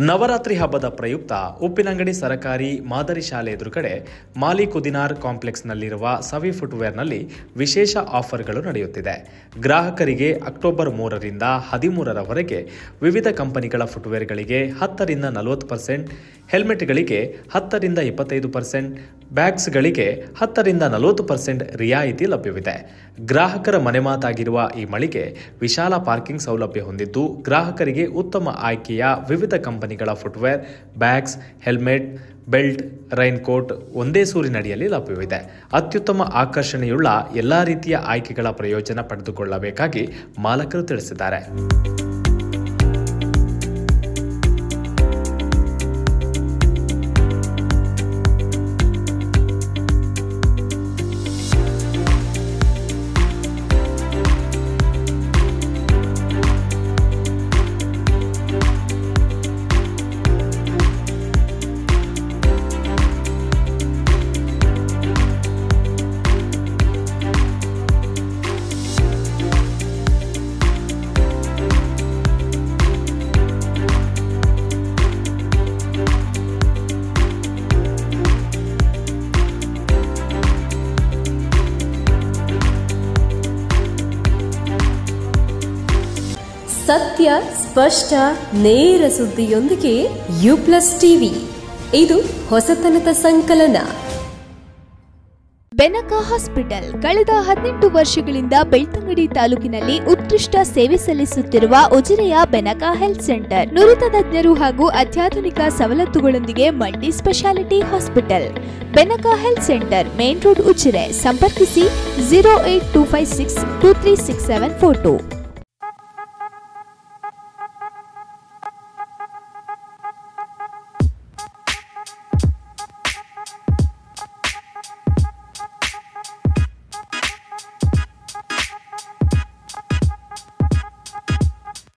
ನವರಾತ್ರಿ ಹಬ್ಬದ ಪ್ರಯುಕ್ತ ಉಪ್ಪಿನಂಗಡಿ ಸರಕಾರಿ ಮಾದರಿ ಶಾಲೆ ಎದುರುಗಡೆ ಮಾಲಿ ಕುದಿನಾರ್ ಕಾಂಪ್ಲೆಕ್ಸ್ನಲ್ಲಿರುವ ಸವಿ ಫುಟ್ವೇರ್ನಲ್ಲಿ ವಿಶೇಷ ಆಫರ್ಗಳು ನಡೆಯುತ್ತಿದೆ ಗ್ರಾಹಕರಿಗೆ ಅಕ್ಟೋಬರ್ ಮೂರರಿಂದ ಹದಿಮೂರರವರೆಗೆ ವಿವಿಧ ಕಂಪನಿಗಳ ಫುಟ್ವೇರ್ಗಳಿಗೆ ಹತ್ತರಿಂದ ನಲವತ್ತು ಪರ್ಸೆಂಟ್ ಹೆಲ್ಮೆಟ್ಗಳಿಗೆ ಹತ್ತರಿಂದ ಇಪ್ಪತ್ತೈದು ಪರ್ಸೆಂಟ್ ಬ್ಯಾಗ್ಸ್ಗಳಿಗೆ ಹತ್ತರಿಂದ ನಲವತ್ತು ಪರ್ಸೆಂಟ್ ರಿಯಾಯಿತಿ ಲಭ್ಯವಿದೆ ಗ್ರಾಹಕರ ಮನೆಮಾತಾಗಿರುವ ಈ ಮಳಿಗೆ ವಿಶಾಲ ಪಾರ್ಕಿಂಗ್ ಸೌಲಭ್ಯ ಹೊಂದಿದ್ದು ಗ್ರಾಹಕರಿಗೆ ಉತ್ತಮ ಆಯ್ಕೆಯ ವಿವಿಧ ಕಂಪನಿಗಳ footwear bags helmet belt raincoat ಒಂದೇ ಸೂರಿನಡಿಯಲ್ಲಿ ಲಭ್ಯವಿದೆ ಅತ್ಯುತ್ತಮ ಆಕರ್ಷಣೆಯುಳ್ಳ ಎಲ್ಲಾ ರೀತಿಯ ಆಯ್ಕೆಗಳ ಪ್ರಯೋಜನ ಪಡೆದುಕೊಳ್ಳಬೇಕಾಗಿ ಮಾಲಕರು ತಿಳಿಸಿದ್ದಾರೆ ಸತ್ಯ ಸ್ಪಷ್ಟ ನೇರ ಸುದ್ದಿಯೊಂದಿಗೆ ಯು ಪ್ಲಸ್ ಟಿವಿ ಇದು ಹೊಸತನದ ಸಂಕಲನ ಬೆನಕ ಹಾಸ್ಪಿಟಲ್ ಕಳೆದ ಹದಿನೆಂಟು ವರ್ಷಗಳಿಂದ ಬೆಳ್ತಂಗಡಿ ತಾಲೂಕಿನಲ್ಲಿ ಉತ್ಕೃಷ್ಟ ಸೇವೆ ಸಲ್ಲಿಸುತ್ತಿರುವ ಉಜಿರೆಯ ಬೆನಕ ಹೆಲ್ತ್ ಸೆಂಟರ್ ನುರಿತ ತಜ್ಞರು ಹಾಗೂ ಅತ್ಯಾಧುನಿಕ ಸವಲತ್ತುಗಳೊಂದಿಗೆ multi speciality hospital Benaka health centre main road Ujire ಸಂಪರ್ಕಿಸಿ zero eight two five six two three six seven four to